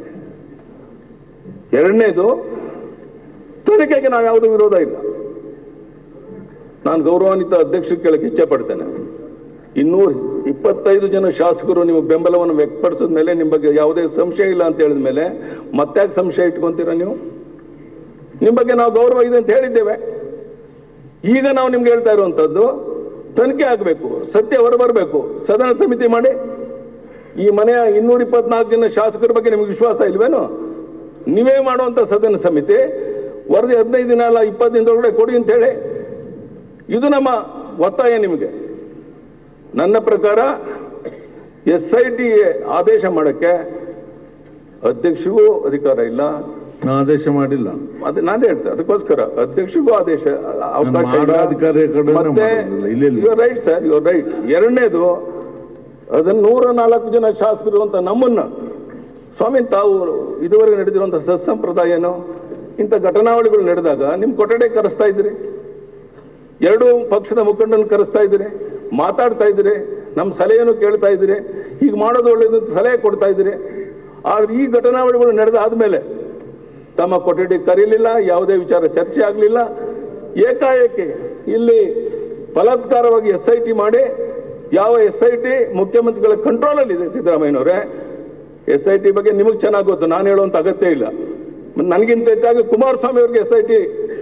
ಎರಡನೇದು ತನಿಖೆಗೆ ನಾವು ಯಾವುದೂ ವಿರೋಧ ಇಲ್ಲ ನಾನು ಗೌರವಾನ್ವಿತ ಅಧ್ಯಕ್ಷರು ಕೇಳಕ್ಕೆ ಇಚ್ಛೆ ಪಡ್ತೇನೆ ಇನ್ನೂರು ಇಪ್ಪತ್ತೈದು ಜನ ಶಾಸಕರು ನೀವು ಬೆಂಬಲವನ್ನು ವ್ಯಕ್ತಪಡಿಸಿದ ಮೇಲೆ ನಿಮ್ಮ ಬಗ್ಗೆ ಯಾವುದೇ ಸಂಶಯ ಇಲ್ಲ ಅಂತ ಹೇಳಿದ ಮೇಲೆ ಮತ್ತಾಕೆ ಸಂಶಯ ಇಟ್ಕೊಂತೀರಾ ನೀವು ನಿಮ್ಮ ಬಗ್ಗೆ ನಾವು ಗೌರವ ಇದೆ ಅಂತ ಹೇಳಿದ್ದೇವೆ ಈಗ ನಾವು ನಿಮ್ಗೆ ಹೇಳ್ತಾ ಇರುವಂತದ್ದು ತನಿಖೆ ಆಗಬೇಕು ಸತ್ಯ ಹೊರಬರಬೇಕು ಸದನ ಸಮಿತಿ ಮಾಡಿ ಈ ಮನೆಯ ಇನ್ನೂರ ಇಪ್ಪತ್ನಾಲ್ಕು ಜನ ಶಾಸಕರ ಬಗ್ಗೆ ನಿಮ್ಗೆ ವಿಶ್ವಾಸ ಇಲ್ವೇನು ನೀವೇ ಮಾಡುವಂತ ಸದನ ಸಮಿತಿ ವರದಿ ಹದಿನೈದು ದಿನ ಅಲ್ಲ ಇಪ್ಪತ್ತು ದಿನದೊಳಗಡೆ ಕೊಡಿ ಅಂತ ಹೇಳಿ ಇದು ನಮ್ಮ ಒತ್ತಾಯ ನಿಮಗೆ ನನ್ನ ಪ್ರಕಾರ ಎಸ್ ಐ ಟಿ ಆದೇಶ ಮಾಡಕ್ಕೆ ಅಧ್ಯಕ್ಷರಿಗೂ ಅಧಿಕಾರ ಇಲ್ಲ ನಾ ಆದೇಶ ಮಾಡಿಲ್ಲ ಅದೇ ನಾನೇ ಹೇಳ್ತೇನೆ ಅದಕ್ಕೋಸ್ಕರ ಅಧ್ಯಕ್ಷರಿಗೂ ಆದೇಶ ಅವಕಾಶ ಮಾಡೋ ಅಧಿಕಾರಿ ಕಡೆನೇ ಮತ್ತೆ ಮಾಡೋದಿಲ್ಲ. ಇಲ್ಲಿ ಇಲ್ಲಿ. You right sir you right ಎರಡನೇದು ಅದನ್ನ ನೂರ ನಾಲ್ಕು ಜನ ಶಾಸಕರು ಅಂತ ನಮ್ಮನ್ನ ಸ್ವಾಮಿ ತಾವು ಇದುವರೆಗೆ ನಡೆದಿರುವಂತಹ ಸತ್ಸಂಪ್ರದಾಯ ಏನು ಇಂಥ ಘಟನಾವಳಿಗಳು ನಡೆದಾಗ ನಿಮ್ ಕೊಠಡಿ ಕರೆಸ್ತಾ ಇದ್ರಿ ಎರಡು ಪಕ್ಷದ ಮುಖಂಡನ ಕರೆಸ್ತಾ ಇದ್ದೀರಿ ಮಾತಾಡ್ತಾ ಇದ್ದೀರಿ ನಮ್ಮ ಸಲಹೆಯನ್ನು ಕೇಳ್ತಾ ಇದ್ದೀರಿ ಹೀಗೆ ಮಾಡೋದು ಒಳ್ಳೇದು ಅಂತ ಸಲಹೆ ಕೊಡ್ತಾ ಇದ್ದೀರಿ ಆದ್ರೆ ಈ ಘಟನಾವಳಿಗಳು ನಡೆದಾದ್ಮೇಲೆ ತಮ್ಮ ಕೊಠಡಿ ಕರೀಲಿಲ್ಲ ಯಾವುದೇ ವಿಚಾರ ಚರ್ಚೆ ಆಗಲಿಲ್ಲ ಏಕಾಏಕಿ ಇಲ್ಲಿ ಬಲಾತ್ಕಾರವಾಗಿ ಎಸ್ ಐ ಟಿ ಮಾಡಿ ಯಾವ ಎಸ್ ಐ ಟಿ ಮುಖ್ಯಮಂತ್ರಿಗಳ ಕಂಟ್ರೋಲಲ್ಲಿ ಇದೆ ಸಿದ್ದರಾಮಯ್ಯನವರೇ ಎಸ್ ಐ ಟಿ ಬಗ್ಗೆ ನಿಮಗೆ ಚೆನ್ನಾಗಿ ಗೊತ್ತು ನಾನು ಹೇಳುವಂತ ಅಗತ್ಯ ಇಲ್ಲ ಮತ್ತೆ ನನಗಿಂತ ಹೆಚ್ಚಾಗಿ ಕುಮಾರಸ್ವಾಮಿ ಅವ್ರಿಗೆ S I T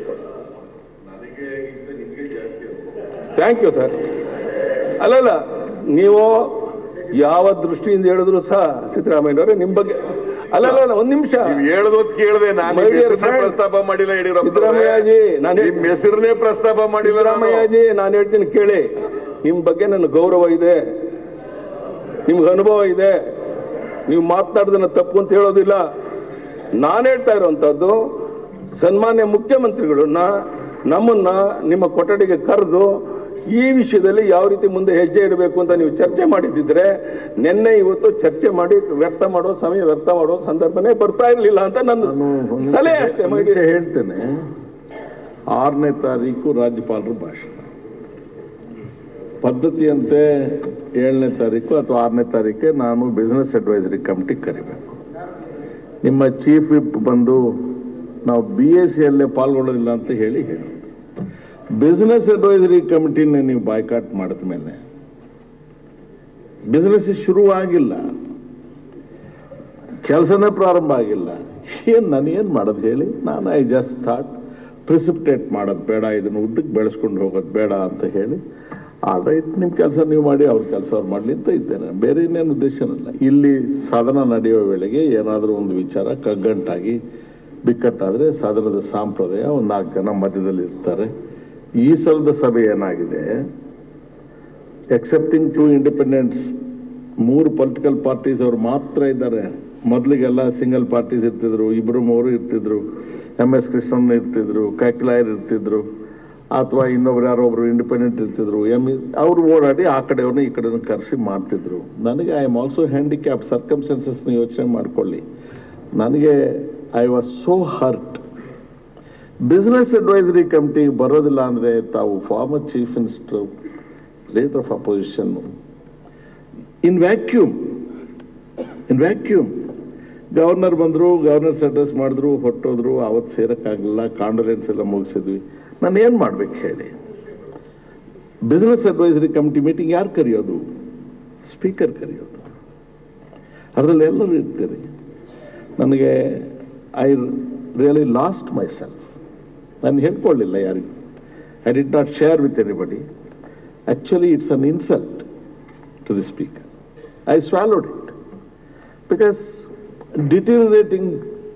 thank you sir ಅಲ್ಲಲ್ಲ ನೀವು ಯಾವ ದೃಷ್ಟಿಯಿಂದ ಹೇಳಿದ್ರು ಸಹ ಸಿದ್ದರಾಮಯ್ಯನವರೇ ನಿಮ್ ಬಗ್ಗೆ ಅಲ್ಲಲ್ಲ ಒಂದ್ ನಿಮಿಷ ನೀವ್ ಹೇಳದೊತ್ ಕೇಳದೆ ನಾನು My ನಿಮ್ dear ಹೆಸರನ್ನೇ friend, ಪ್ರಸ್ತಾಪ ಮಾಡಿಲ್ಲ ಯಡಿಯೂರಪ್ಪ ಸಿದ್ದರಾಮಯ್ಯಜಿ ನಾನು ನಿಮ್ ಹೆಸರನ್ನೇ ಪ್ರಸ್ತಾಪ ಮಾಡಿಲ್ಲ ನಾನು. ಸಿದ್ದರಾಮಯ್ಯಜಿ ನಾನು ಹೇಳ್ತೀನಿ ಕೇಳಿ ನಿಮ್ ಬಗ್ಗೆ ನನ್ನ ಗೌರವ ಇದೆ ನಿಮ್ಗೆ ಅನುಭವ ಇದೆ ನೀವು ಮಾತನಾಡ್ದನ್ನ ತಪ್ಪು ಅಂತ ಹೇಳೋದಿಲ್ಲ ನಾನು ಹೇಳ್ತಾ ಇರುವಂತದ್ದು ಸನ್ಮಾನ್ಯ ಮುಖ್ಯಮಂತ್ರಿಗಳನ್ನ ನಮ್ಮನ್ನ ನಿಮ್ಮ ಕೊಠಡಿಗೆ ಕರೆದು ಈ ವಿಷಯದಲ್ಲಿ ಯಾವ ರೀತಿ ಮುಂದೆ ಹೆಜ್ಜೆ ಇಡಬೇಕು ಅಂತ ನೀವು ಚರ್ಚೆ ಮಾಡಿದ್ದಿದ್ರೆ ನಿನ್ನೆ ಇವತ್ತು ಚರ್ಚೆ ಮಾಡಿ ವ್ಯರ್ಥ ಮಾಡೋ ಸಮಯ ವ್ಯರ್ಥ ಮಾಡೋ ಸಂದರ್ಭನೇ ಬರ್ತಾ ಇರಲಿಲ್ಲ ಅಂತ ನನ್ನ ನಾನು ಒಂದು ಸಲಹೆ ಅಷ್ಟೇ my ನಿಮಿಷ dear. ಹೇಳ್ತೇನೆ ಆರನೇ ತಾರೀಕು ರಾಜ್ಯಪಾಲರ ಭಾಷಣ ಪದ್ಧತಿಯಂತೆ ಏಳನೇ ತಾರೀಕು ಅಥವಾ ಆರನೇ ತಾರೀಕೆ ನಾನು ಬಿಸ್ನೆಸ್ ಅಡ್ವೈಸರಿ ಕಮಿಟಿ ಕರಿಬೇಕು ನಿಮ್ಮ ಚೀಫ್ ವಿಪ್ ಬಂದು ನಾವು ಬಿ ಎಸ್ ಸಿಯಲ್ಲೇ ಪಾಲ್ಗೊಳ್ಳೋದಿಲ್ಲ ಅಂತ ಹೇಳಿ ಹೇಳಿ ಬಿಸ್ನೆಸ್ ಅಡ್ವೈಸರಿ ಕಮಿಟಿನ ನೀವು ಬಾಯ್ಕಾಟ್ ಮಾಡಿದ ಮೇಲೆ ಬಿಸ್ನೆಸ್ ಶುರುವಾಗಿಲ್ಲ ಕೆಲಸನೇ ಪ್ರಾರಂಭ ಆಗಿಲ್ಲ ಏನ್ ನಾನು ಏನ್ ಮಾಡೋದು ಹೇಳಿ ನಾನು ಐ ಜಸ್ಟ್ ಥಾಟ್ ಪ್ರಿಸಿಪ್ಟೇಟ್ ಮಾಡೋದು ಬೇಡ ಇದನ್ನು ಉದ್ದಕ್ಕೆ ಬೆಳೆಸ್ಕೊಂಡು ಹೋಗೋದು ಬೇಡ ಅಂತ ಹೇಳಿ ಆಲ್ರೈಟ್ ನಿಮ್ಮ ಕೆಲಸ ನೀವು ಮಾಡಿ ಅವ್ರ ಕೆಲಸ ಅವ್ರು ಮಾಡಲಿ ಅಂತ ಇದ್ದೇನೆ ಬೇರೆ ಇನ್ನೇನು ಉದ್ದೇಶನಲ್ಲ ಇಲ್ಲಿ ಸದನ ನಡೆಯುವ ವೇಳೆಗೆ ಏನಾದರೂ ಒಂದು ವಿಚಾರ ಕಗ್ಗಂಟಾಗಿ ಬಿಕ್ಕಟ್ಟಾದರೆ ಸದನದ ಸಂಪ್ರದಾಯ ಒಂದು ನಾಲ್ಕು ಜನ ಮಧ್ಯದಲ್ಲಿ ಇರ್ತಾರೆ ಈ ಸಲದ ಸಭೆ ಏನಾಗಿದೆ ಎಕ್ಸೆಪ್ಟಿಂಗ್ ಟು ಇಂಡಿಪೆಂಡೆಂಟ್ಸ್ ಮೂರು ಪೊಲಿಟಿಕಲ್ ಪಾರ್ಟೀಸ್ ಅವರು ಮಾತ್ರ ಇದ್ದಾರೆ ಮೊದಲಿಗೆಲ್ಲ ಸಿಂಗಲ್ ಪಾರ್ಟೀಸ್ ಇರ್ತಿದ್ರು ಇಬ್ಬರು ಮೂರು ಇರ್ತಿದ್ರು ಎಂ ಎಸ್ ಕೃಷ್ಣನ್ ಇರ್ತಿದ್ರು ಕೈಕ್ಲಾಯರ್ ಇರ್ತಿದ್ರು ಅಥವಾ ಇನ್ನೊಬ್ರು ಯಾರೋ ಒಬ್ರು ಇಂಡಿಪೆಂಡೆಂಟ್ ಇರ್ತಿದ್ರು ಎಂ ಅವರು ಓಡಾಡಿ ಆ ಕಡೆಯವ್ರನ್ನ ಈ ಕಡೆನ ಕರೆಸಿ ಮಾಡ್ತಿದ್ರು ನನಗೆ ಐ ಆಮ್ ಆಲ್ಸೋ ಹ್ಯಾಂಡಿಕ್ಯಾಪ್ ಸರ್ಕಮ್ಸ್ಟೆನ್ಸಸ್ನ ಯೋಚನೆ ಮಾಡ್ಕೊಳ್ಳಿ ನನಗೆ I was so hurt business advisory ಕಮಿಟಿಗೆ ಬರೋದಿಲ್ಲ ಅಂದ್ರೆ ತಾವು former chief minister leader of opposition in vacuum in vacuum governor ಬಂದರು ಗವರ್ನರ್ಸ್ ಅಡ್ರೆಸ್ ಮಾಡಿದ್ರು ಹೊಟ್ಟೋದ್ರು ಅವತ್ತು ಸೇರಕ್ಕಾಗಲಿಲ್ಲ ಕಾಂಡೋಲೆನ್ಸ್ ಎಲ್ಲ ಮುಗಿಸಿದ್ವಿ ನಾನು ಏನು ಮಾಡ್ಬೇಕು ಹೇಳಿ ಬಿಸ್ನೆಸ್ ಅಡ್ವೈಸರಿ ಕಮಿಟಿ ಮೀಟಿಂಗ್ ಯಾರು ಕರೆಯೋದು ಸ್ಪೀಕರ್ ಕರೆಯೋದು ಅದರಲ್ಲಿ ಎಲ್ಲರೂ ಇರ್ತೀರಿ ನನಗೆ I really lost myself ನಾನು ಹೇಳ್ಕೊಳ್ಳಿಲ್ಲ ಯಾರಿಗೂ I did not share with anybody actually it's an insult to the speaker I swallowed it because deteriorating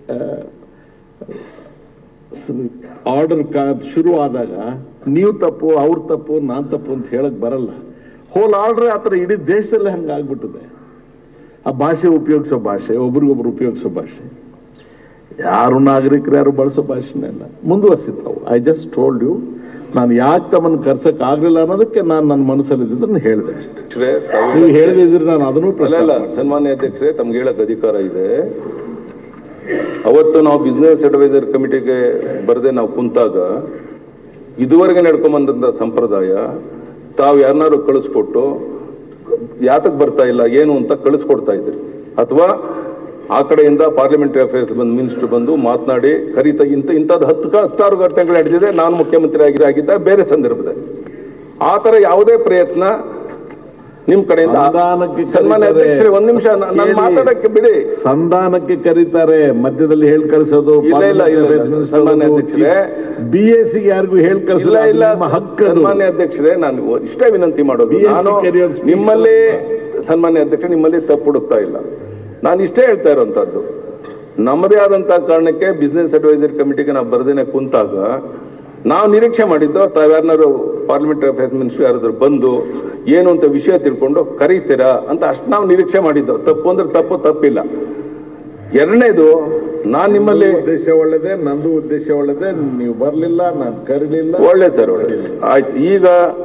order ಕಾ ಶುರು ಆದಾಗ ನೀವು ತಪ್ಪು ಅವ್ರ ತಪ್ಪು ನಾನ್ ತಪ್ಪು ಅಂತ ಹೇಳಕ್ ಬರಲ್ಲ ಹೋಲ್ ಆರ್ಡರ್ ಆ ಥರ ಇಡೀ ದೇಶದಲ್ಲೇ ಹಂಗಾಗ್ಬಿಟ್ಟಿದೆ ಆ ಭಾಷೆ ಉಪಯೋಗಿಸೋ ಭಾಷೆ ಒಬ್ರಿಗೊಬ್ರು ಉಪಯೋಗಿಸೋ ಭಾಷೆ ಯಾರು ನಾಗರಿಕರು ಯಾರು ಬಳಸೋ ಭಾಷೆನೇ ಇಲ್ಲ ಮುಂದುವರ್ಸಿತ್ತು ಐ ಜಸ್ಟ್ ಟೋಲ್ಡ್ ಯು ನಾನು ಯಾಕೆ ತಮ್ಮನ್ನು ಕರ್ಸಕ್ ಆಗ್ಲಿಲ್ಲ ಅನ್ನೋದಕ್ಕೆ ನಾನು ನನ್ನ ಮನಸ್ಸಲ್ಲಿದ್ದನ್ನು ಹೇಳಿದೆ ಅಷ್ಟೇ ಅಧ್ಯಕ್ಷರೇ, ತಾವು ನೀವು ಹೇಳದಿದ್ರೆ ನಾನು ಅದನ್ನು ಅಲ್ಲ ಪ್ರಶ್ನೆ ಅಲ್ಲ ಸನ್ಮಾನ್ಯ ಅಧ್ಯಕ್ಷರೇ ತಮ್ಗೆ ಹೇಳಕ್ ಅಧಿಕಾರ ಇದೆ ಅವತ್ತು ನಾವು ಬಿಸ್ನೆಸ್ ಅಡ್ವೈಸರ್ ಕಮಿಟಿಗೆ ಬರದೆ ನಾವು ಕುಂತಾಗ ಇದುವರೆಗೆ ನಡ್ಕೊಂಬಂದಂತ ಸಂಪ್ರದಾಯ ತಾವು ಯಾರನ್ನಾರು ಕಳಿಸ್ಕೊಟ್ಟು ಯಾತಕ್ ಬರ್ತಾ ಇಲ್ಲ ಏನು ಅಂತ ಕಳಿಸ್ಕೊಡ್ತಾ ಇದ್ರಿ ಅಥವಾ ಆ ಕಡೆಯಿಂದ ಪಾರ್ಲಿಮೆಂಟರಿ ಅಫೇರ್ಸ್ ಬಂದು ಮಿನಿಸ್ಟರ್ ಬಂದು ಮಾತನಾಡಿ ಕರೀತಾ ಇಂಥ ಇಂಥದ್ದು ಹತ್ತು ಕ- ಹತ್ತಾರು ಘಟನೆಗಳು ನಡೆದಿದೆ ನಾನು ಮುಖ್ಯಮಂತ್ರಿ ಆಗಿ ಆಗಿದ್ದ ಬೇರೆ ಸಂದರ್ಭದಲ್ಲಿ ಆ ತರ ಯಾವುದೇ ಪ್ರಯತ್ನ ನಿಮ್ ಕಡೆಯಿಂದ ಸಂಧಾನಕ್ಕೆ ಸನ್ಮಾನ್ಯ ಕರೀತಾರೆ. ಅಧ್ಯಕ್ಷರೇ ಒಂದ್ ನಿಮಿಷ ನಾನು ಕೇಳಿ. ಮಾತಾಡಕ್ಕೆ ಬಿಡಿ ಸಂಧಾನಕ್ಕೆ ಕರೀತಾರೆ ಮಧ್ಯದಲ್ಲಿ ಹೇಳ್ ಕಳಿಸೋದು ಇಲ್ಲ, ಇಲ್ಲ, ಇಲ್ಲ, ಇಲ್ಲ. ಸನ್ಮಾನ್ಯ ಅಧ್ಯಕ್ಷರೇ. ಬಿ ಎಸ್ ಸಿ ಯಾರಿಗೂ ಹೇಳ್ ಇಲ್ಲ ಕಳಿಸಿಲ್ಲ ಇಲ್ಲ ನಿಮ್ಮ ಹಕ್ಕದು ಸನ್ಮಾನ್ಯ ಅಧ್ಯಕ್ಷರೇ ನಾನು ಇಷ್ಟೇ ವಿನಂತಿ ಮಾಡೋದು BSc ನಾನು career speaker. ನಿಮ್ಮಲ್ಲಿ ಸನ್ಮಾನ್ಯ ಅಧ್ಯಕ್ಷ ನಿಮ್ಮಲ್ಲಿ ತಪ್ಪು ಹುಡುಕ್ತಾ ಇಲ್ಲ ನಾನು ಇಷ್ಟೇ ಹೇಳ್ತಾ ಇರುವಂತದ್ದು ನಮ್ಮದೇ ಆದಂತಹ ಕಾರಣಕ್ಕೆ ಬಿಸ್ನೆಸ್ ಅಡ್ವೈಸರಿ ಕಮಿಟಿಗೆ ನಾವು ಬರ್ದೇನೆ ಕುಂತಾಗ ನಾವು ನಿರೀಕ್ಷೆ ಮಾಡಿದ್ದು ತಾವ್ಯಾರನ್ನಾರು ಪಾರ್ಲಿಮೆಂಟ್ ಅಫೇರ್ಸ್ ಮಿನಿಸ್ಟರ್ ಯಾರಾದ್ರು ಬಂದು ಏನು ಅಂತ ವಿಷಯ ತಿಳ್ಕೊಂಡು ಕರೀತೀರಾ ಅಂತ ಅಷ್ಟು ನಾವು ನಿರೀಕ್ಷೆ ಮಾಡಿದ್ದು ತಪ್ಪು ಅಂದ್ರೆ ತಪ್ಪು ತಪ್ಪಿಲ್ಲ ಎರಡನೇದು ನಾನು ನಿಮ್ಮಲ್ಲಿ ಉದ್ದೇಶ ಒಳ್ಳೇದೇ ನಂದು ಉದ್ದೇಶ ಒಳ್ಳೇದೇ ನೀವು ಬರ್ಲಿಲ್ಲ ನಾನು ಕರೀಲಿಲ್ಲ ಒಳ್ಳೆ ಸರ್ ಒಳ್ಳೆ ಆಯ್ತು ಈಗ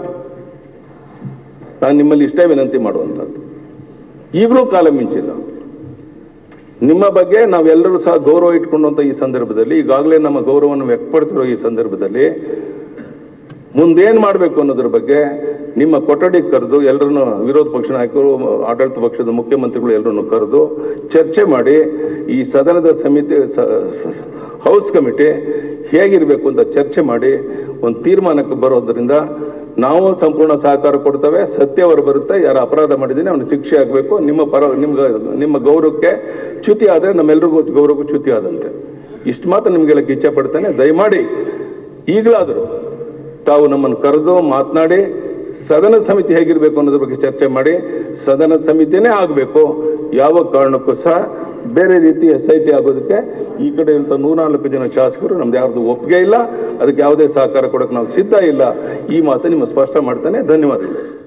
ನಾನು ನಿಮ್ಮಲ್ಲಿ ಇಷ್ಟೇ ವಿನಂತಿ ಮಾಡುವಂಥದ್ದು ಈಗಲೂ ಕಾಲ ಮಿಂಚಿಲ್ಲ ನಿಮ್ಮ ಬಗ್ಗೆ ನಾವೆಲ್ಲರೂ ಸಹ ಗೌರವ ಇಟ್ಕೊಂಡಂತ ಈ ಸಂದರ್ಭದಲ್ಲಿ ಈಗಾಗಲೇ ನಮ್ಮ ಗೌರವವನ್ನು ವ್ಯಕ್ತಪಡಿಸಿರೋ ಈ ಸಂದರ್ಭದಲ್ಲಿ ಮುಂದೇನ್ ಮಾಡಬೇಕು ಅನ್ನೋದ್ರ ಬಗ್ಗೆ ನಿಮ್ಮ ಕೊಠಡಿಗೆ ಕರೆದು ಎಲ್ಲರನ್ನು ವಿರೋಧ ಪಕ್ಷ ನಾಯಕರು ಆಡಳಿತ ಪಕ್ಷದ ಮುಖ್ಯಮಂತ್ರಿಗಳು ಎಲ್ಲರನ್ನು ಕರೆದು ಚರ್ಚೆ ಮಾಡಿ ಈ ಸದನದ ಸಮಿತಿ ಸ- ಸ- ಹೌಸ್ ಕಮಿಟಿ ಹೇಗಿರಬೇಕು ಅಂತ ಚರ್ಚೆ ಮಾಡಿ ಒಂದು ತೀರ್ಮಾನಕ್ಕೆ ಬರೋದ್ರಿಂದ ನಾವು ಸಂಪೂರ್ಣ ಸಹಕಾರ ಕೊಡ್ತೇವೆ ಸತ್ಯವರು ಬರುತ್ತೆ ಯಾರು ಅಪರಾಧ ಮಾಡಿದ್ದೀನಿ ಅವನು ಶಿಕ್ಷೆ ಆಗಬೇಕು ನಿಮ್ಮ ಪರ ನಿಮ್ಗೆ ನಿಮ್ಮ ಗೌರವಕ್ಕೆ ಚ್ಯುತಿ ಆದರೆ ನಮ್ಮೆಲ್ರಿಗೂ ಗೌರವಕ್ಕೂ ಚ್ಯುತಿ ಆದಂತೆ ಇಷ್ಟು ಮಾತ್ರ ನಿಮ್ಗೆ ಹೇಳಕ್ಕೆ ಇಚ್ಛೆ ಪಡ್ತೇನೆ ದಯಮಾಡಿ ಈಗಲಾದರೂ ತಾವು ನಮ್ಮನ್ನು ಕರೆದು ಮಾತನಾಡಿ ಸದನ ಸಮಿತಿ ಹೇಗಿರಬೇಕು ಅನ್ನೋದ್ರ ಬಗ್ಗೆ ಚರ್ಚೆ ಮಾಡಿ ಸದನ ಸಮಿತಿನೇ ಆಗಬೇಕು ಯಾವ ಕಾರಣಕ್ಕೂ ಸಹ ಬೇರೆ ರೀತಿ ಎಸ್ ಐ ಟಿ ಆಗೋದಕ್ಕೆ ಈ ಕಡೆ ಇರುವಂತ ನೂರಾನಾಲ್ಕು ಜನ ಶಾಸಕರು ನಮ್ದು ಯಾರ್ದು ಒಪ್ಪಿಗೆ ಇಲ್ಲ ಅದಕ್ಕೆ ಯಾವುದೇ ಸಹಕಾರ ಕೊಡಕ್ಕೆ ನಾವು ಸಿದ್ಧ ಇಲ್ಲ ಈ ಮಾತು ನಿಮ್ಮ ಸ್ಪಷ್ಟ ಮಾಡ್ತಾನೆ ಧನ್ಯವಾದಗಳು